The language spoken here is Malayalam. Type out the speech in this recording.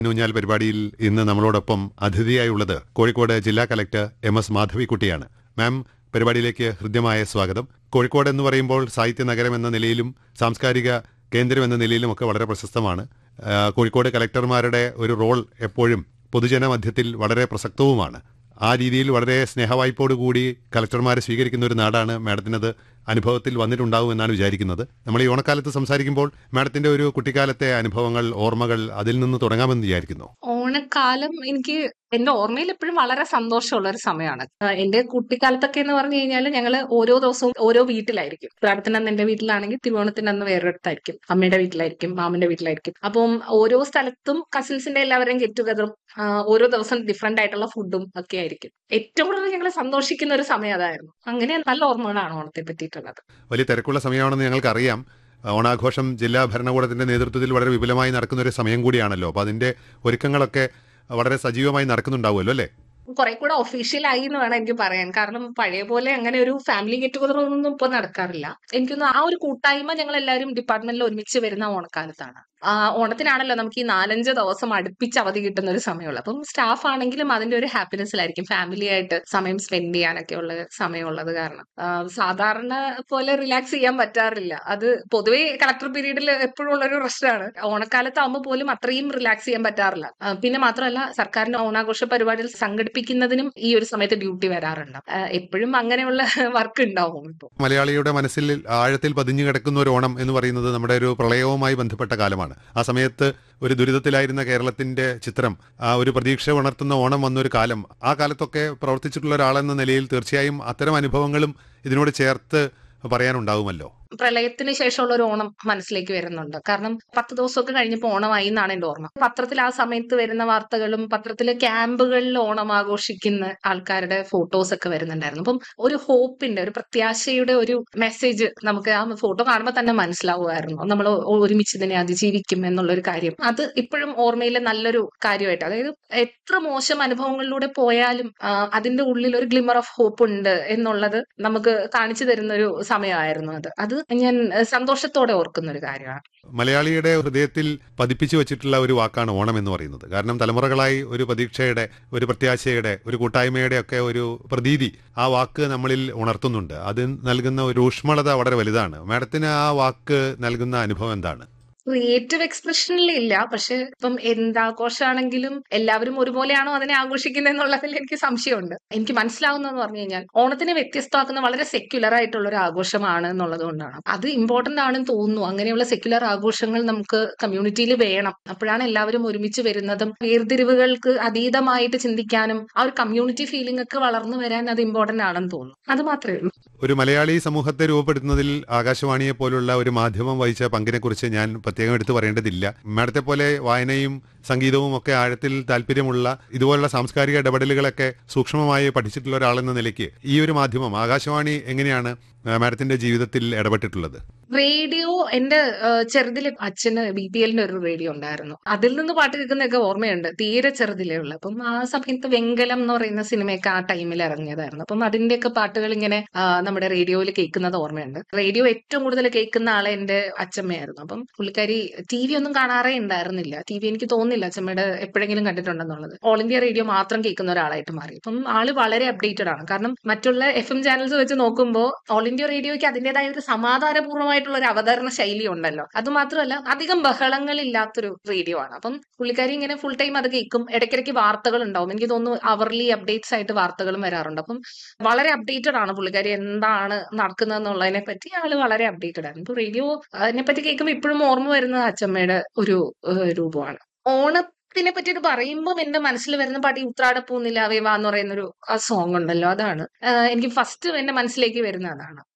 ഊഞ്ഞാൽ പരിപാടിയിൽ ഇന്ന് നമ്മളോടൊപ്പം അതിഥിയായുള്ളത് കോഴിക്കോട് ജില്ലാ കലക്ടർ എം എസ് മാധവിക്കുട്ടിയാണ് മാം പരിപാടിയിലേക്ക് ഹൃദ്യമായ സ്വാഗതം കോഴിക്കോട് എന്ന് പറയുമ്പോൾ സാഹിത്യ നഗരം എന്ന നിലയിലും സാംസ്കാരിക കേന്ദ്രം എന്ന നിലയിലും ഒക്കെ വളരെ പ്രശസ്തമാണ് ആ, കോഴിക്കോട് കലക്ടർമാരുടെ ഒരു റോൾ എപ്പോഴും പൊതുജന മധ്യത്തിൽ വളരെ പ്രസക്തവുമാണ് ആ രീതിയിൽ വളരെ സ്നേഹവായ്പോടുകൂടി കലക്ടർമാരെ സ്വീകരിക്കുന്ന ഒരു നാടാണ് മാഡത്തിനത് അനുഭവത്തിൽ വന്നിട്ടുണ്ടാവും എന്നാണ് വിചാരിക്കുന്നത് നമ്മൾ ഈ ഓണക്കാലത്ത് സംസാരിക്കുമ്പോൾ മാഡത്തിന്റെ ഒരു കുട്ടിക്കാലത്തെ അനുഭവങ്ങൾ ഓർമ്മകൾ അതിൽ നിന്ന് തുടങ്ങാമെന്ന് വിചാരിക്കുന്നു ഓണക്കാലം എനിക്ക് എന്റെ ഓർമ്മയിൽ എപ്പോഴും വളരെ സന്തോഷമുള്ള ഒരു സമയമാണ് ആഹ് എന്റെ കുട്ടിക്കാലത്തൊക്കെ എന്ന് പറഞ്ഞു കഴിഞ്ഞാൽ ഞങ്ങൾ ഓരോ ദിവസവും ഓരോ വീട്ടിലായിരിക്കും ഉത്രാടത്തിന് അന്ന് എന്റെ വീട്ടിലാണെങ്കിൽ തിരുവോണത്തിന് അന്ന് വേറൊരിടത്തായിരിക്കും അമ്മയുടെ വീട്ടിലായിരിക്കും മാമന്റെ വീട്ടിലായിരിക്കും അപ്പം ഓരോ സ്ഥലത്തും കസിൻസിന്റെ എല്ലാവരെയും ഗെറ്റ് ടുഗദറും ഓരോ ദിവസം ഡിഫറെന്റ് ആയിട്ടുള്ള ഫുഡും ഒക്കെ ആയിരിക്കും ഏറ്റവും കൂടുതൽ ഞങ്ങൾ സന്തോഷിക്കുന്ന ഒരു സമയം അതായിരുന്നു അങ്ങനെ നല്ല ഓർമ്മകളാണ് ഓണത്തെ പറ്റിയിട്ടുള്ളത് വലിയ തിരക്കുള്ള സമയമാണെന്ന് ഞങ്ങൾക്കറിയാം ഓണാഘോഷം ജില്ലാ ഭരണകൂടത്തിന്റെ നേതൃത്വത്തിൽ വളരെ വിപുലമായി നടക്കുന്ന ഒരു സമയം കൂടിയാണല്ലോ അപ്പോൾ അതിന്റെ ഒരുക്കങ്ങളൊക്കെ വളരെ സജീവമായി നടക്കുന്നുണ്ടാവുമല്ലോ അല്ലേ കുറെ കൂടെ ഒഫീഷ്യൽ ആയി എന്ന് വേണം എനിക്ക് പറയാൻ കാരണം പഴയ പോലെ അങ്ങനെ ഒരു ഫാമിലി ഗെറ്റ് ടുഗദർ ഒന്നും ഇപ്പൊ നടക്കാറില്ല എനിക്കൊന്ന് ആ ഒരു കൂട്ടായ്മ ഞങ്ങൾ എല്ലാവരും ഡിപ്പാർട്ട്മെന്റിൽ ഒരുമിച്ച് വരുന്ന ഓണക്കാലത്താണ് ആ ഓണത്തിനാണല്ലോ നമുക്ക് ഈ നാലഞ്ച് ദിവസം അടുപ്പിച്ച് അവധി കിട്ടുന്ന ഒരു സമയമുള്ളൂ അപ്പം സ്റ്റാഫ് ആണെങ്കിലും അതിന്റെ ഒരു ഹാപ്പിനെസ്സിലായിരിക്കും ഫാമിലി ആയിട്ട് സമയം സ്പെൻഡ് ചെയ്യാനൊക്കെ ഉള്ള സമയമുള്ളത് കാരണം ആ, സാധാരണ പോലെ റിലാക്സ് ചെയ്യാൻ പറ്റാറില്ല അത് പൊതുവേ കളക്ടർ പീരീഡിൽ എപ്പോഴും ഉള്ള ഒരു പ്രശ്നമാണ് ഓണക്കാലത്താവുമ്പോൾ പോലും അത്രയും റിലാക്സ് ചെയ്യാൻ പറ്റാറില്ല ആ, പിന്നെ മാത്രമല്ല സർക്കാരിന്റെ ഓണാഘോഷ പരിപാടികൾ സംഘടിപ്പിക്കുന്നതിനും ഈ ഒരു സമയത്ത് ഡ്യൂട്ടി വരാറുണ്ട് ആ, എപ്പോഴും അങ്ങനെയുള്ള വർക്ക് ഉണ്ടാവും ഇപ്പോൾ മലയാളിയുടെ മനസ്സിൽ ആഴത്തിൽ പതിഞ്ഞു കിടക്കുന്ന ഒരു ഓണം എന്ന് പറയുന്നത് നമ്മുടെ ഒരു പ്രളയവുമായി ബന്ധപ്പെട്ട കാലമാണ് ആ സമയത്ത് ഒരു ദുരിതത്തിലായിരുന്ന കേരളത്തിന്റെ ചിത്രം ആ ഒരു പ്രതീക്ഷ ഉണർത്തുന്ന ഓണം വന്നൊരു കാലം ആ കാലത്തൊക്കെ പ്രവർത്തിച്ചിട്ടുള്ള ഒരാളെന്ന നിലയിൽ തീർച്ചയായും അത്തരം അനുഭവങ്ങളും ഇതിനോട് ചേർത്ത് പറയാനുണ്ടാവുമല്ലോ പ്രളയത്തിന് ശേഷമുള്ള ഒരു ഓണം മനസ്സിലേക്ക് വരുന്നുണ്ട് കാരണം പത്ത് ദിവസമൊക്കെ കഴിഞ്ഞപ്പോൾ ഓണമായി എന്നാണ് എന്റെ ഓർമ്മ പത്രത്തിൽ ആ സമയത്ത് വരുന്ന വാർത്തകളും പത്രത്തിലെ ക്യാമ്പുകളിൽ ഓണം ആഘോഷിക്കുന്ന ആൾക്കാരുടെ ഫോട്ടോസ് ഒക്കെ വരുന്നുണ്ടായിരുന്നു അപ്പം ഒരു ഹോപ്പിന്റെ ഒരു പ്രത്യാശയുടെ ഒരു മെസ്സേജ് നമുക്ക് ആ ഫോട്ടോ കാണുമ്പോൾ തന്നെ മനസ്സിലാവുമായിരുന്നു നമ്മൾ ഒരുമിച്ച് ഇതിനെ അതിജീവിക്കും എന്നുള്ള ഒരു കാര്യം അത് ഇപ്പോഴും ഓർമ്മയിലെ നല്ലൊരു കാര്യമായിട്ട് അതായത് എത്ര മോശം അനുഭവങ്ങളിലൂടെ പോയാലും ആ, അതിന്റെ ഉള്ളിൽ ഒരു ഗ്ലിമർ ഓഫ് ഹോപ്പ് ഉണ്ട് എന്നുള്ളത് നമുക്ക് കാണിച്ചു തരുന്ന ഒരു സമയമായിരുന്നു അത് അത് ഞാൻ ഏഹ്, സന്തോഷത്തോടെ ഓർക്കുന്ന ഒരു കാര്യമാണ് മലയാളിയുടെ ഹൃദയത്തിൽ പതിപ്പിച്ചു വെച്ചിട്ടുള്ള ഒരു വാക്കാണ് ഓണം എന്ന് പറയുന്നത് കാരണം തലമുറകളായി ഒരു പ്രതീക്ഷയുടെ ഒരു പ്രത്യാശയുടെ ഒരു കൂട്ടായ്മയുടെ ഒക്കെ ഒരു പ്രതീതി ആ വാക്ക് നമ്മളിൽ ഉണർത്തുന്നുണ്ട് അത് നൽകുന്ന ഒരു ഊഷ്മളത വളരെ വലുതാണ് മാഡത്തിന് ആ വാക്ക് നൽകുന്ന അനുഭവം എന്താണ് ക്രിയേറ്റീവ് എക്സ്പ്രഷനിൽ ഇല്ല പക്ഷെ ഇപ്പം എന്താഘോഷമാണെങ്കിലും എല്ലാവരും ഒരുപോലെയാണോ അതിനെ ആഘോഷിക്കുന്നത് എന്നുള്ളതിൽ എനിക്ക് സംശയമുണ്ട് എനിക്ക് മനസ്സിലാവുന്നതെന്ന് പറഞ്ഞു കഴിഞ്ഞാൽ ഓണത്തിനെ വ്യത്യസ്തമാക്കുന്ന വളരെ സെക്യുലർ ആയിട്ടുള്ള ഒരു ആഘോഷമാണ് എന്നുള്ളത് കൊണ്ടാണ് അത് ഇമ്പോർട്ടന്റ് ആണെന്ന് തോന്നുന്നു അങ്ങനെയുള്ള സെക്യുലർ ആഘോഷങ്ങൾ നമുക്ക് കമ്മ്യൂണിറ്റിയിൽ വേണം അപ്പോഴാണ് എല്ലാവരും ഒരുമിച്ച് വരുന്നതും വേർതിരിവുകൾക്ക് അതീതമായിട്ട് ചിന്തിക്കാനും ആ ഒരു കമ്മ്യൂണിറ്റി ഫീലിംഗ് ഒക്കെ വളർന്നു വരാൻ അത് ഇമ്പോർട്ടന്റ് ആണെന്ന് തോന്നുന്നു അത് മാത്രമേ ഉള്ളൂ ഒരു മലയാളി സമൂഹത്തെ രൂപപ്പെടുത്തുന്നതിൽ ആകാശവാണിയെ പോലുള്ള ഒരു മാധ്യമം വഹിച്ച പങ്കിനെക്കുറിച്ച് ഞാൻ പ്രത്യേകം എടുത്തു പറയേണ്ടതില്ല മാഡത്തെ പോലെ വായനയും സംഗീതവും ഒക്കെ ആഴത്തിൽ താല്പര്യമുള്ള ഇതുപോലുള്ള സാംസ്കാരിക ഇടപെടലുകളൊക്കെ സൂക്ഷ്മമായി പഠിച്ചിട്ടുള്ള ഒരാളെന്ന നിലയ്ക്ക് ഈ ഒരു മാധ്യമം ആകാശവാണി എങ്ങനെയാണ് ആ, മാഡത്തിന്റെ ജീവിതത്തിൽ ഇടപെട്ടിട്ടുള്ളത് റേഡിയോ എന്റെ ചെറുതിൽ അച്ഛന് ബി പി എല്ലിന്റെ ഒരു റേഡിയോ ഉണ്ടായിരുന്നു അതിൽ നിന്ന് പാട്ട് കേൾക്കുന്നതൊക്കെ ഓർമ്മയുണ്ട് തീരെ ചെറുതിലേ ഉള്ളു അപ്പം ആ സമയത്ത് വെങ്കലം എന്ന് പറയുന്ന സിനിമയൊക്കെ ആ ടൈമിൽ ഇറങ്ങിയതായിരുന്നു അപ്പം അതിന്റെയൊക്കെ പാട്ടുകൾ ഇങ്ങനെ ആ, നമ്മുടെ റേഡിയോയിൽ കേൾക്കുന്നത് ഓർമ്മയുണ്ട് റേഡിയോ ഏറ്റവും കൂടുതൽ കേൾക്കുന്ന ആളെ എന്റെ അച്ഛമ്മയായിരുന്നു അപ്പം പുള്ളിക്കാരി ടി വി ഒന്നും കാണാറേ ഉണ്ടായിരുന്നില്ല ടി വി എനിക്ക് തോന്നുന്നില്ല അച്ഛമ്മയുടെ എപ്പോഴെങ്കിലും കണ്ടിട്ടുണ്ടെന്നുള്ളത് ഓൾ ഇന്ത്യ റേഡിയോ മാത്രം കേൾക്കുന്ന ഒരാളായിട്ട് മാറി അപ്പം ആള് വളരെ അപ്ഡേറ്റഡ് ആണ് കാരണം മറ്റുള്ള എഫ് എം ചാനൽസ് വെച്ച് നോക്കുമ്പോൾ ഓൾ ഇന്ത്യ റേഡിയോയ്ക്ക് അതിന്റേതായ ഒരു സമാധാനപൂർണ്ണമായിട്ടുള്ള ഒരു അവതരണ ശൈലി ഉണ്ടല്ലോ അത് മാത്രമല്ല അധികം ബഹളങ്ങളില്ലാത്തൊരു റേഡിയോ ആണ് അപ്പം പുള്ളിക്കാരി ഇങ്ങനെ ഫുൾ ടൈം അത് കേൾക്കും ഇടയ്ക്കിടയ്ക്ക് വാർത്തകൾ ഉണ്ടാവും എനിക്ക് തോന്നുന്നു അവർലി അപ്ഡേറ്റ്സ് ആയിട്ട് വാർത്തകളും വരാറുണ്ട് അപ്പം വളരെ അപ്ഡേറ്റഡ് ആണ് പുള്ളിക്കാരി എന്താണ് നടക്കുന്നത് എന്നുള്ളതിനെ പറ്റി ആള് വളരെ അപ്ഡേറ്റഡ് ആണ് ഇപ്പൊ റേഡിയോ അതിനെ പറ്റി കേൾക്കുമ്പോൾ ഇപ്പോഴും ഓർമ്മ വരുന്നത് അച്ഛമ്മയുടെ ഒരു ഏഹ്, രൂപമാണ് ഓണത്തിനെ പറ്റിയിട്ട് പറയുമ്പോൾ എന്റെ മനസ്സിൽ വരുന്ന പാട്ട് ഈ ഉത്രാടപ്പൂ നിലാവേ വാ എന്ന് പറയുന്ന ഒരു ആ സോങ് ഉണ്ടല്ലോ അതാണ് ആഹ് എനിക്ക് ഫസ്റ്റ് എന്റെ മനസ്സിലേക്ക് വരുന്ന അതാണ്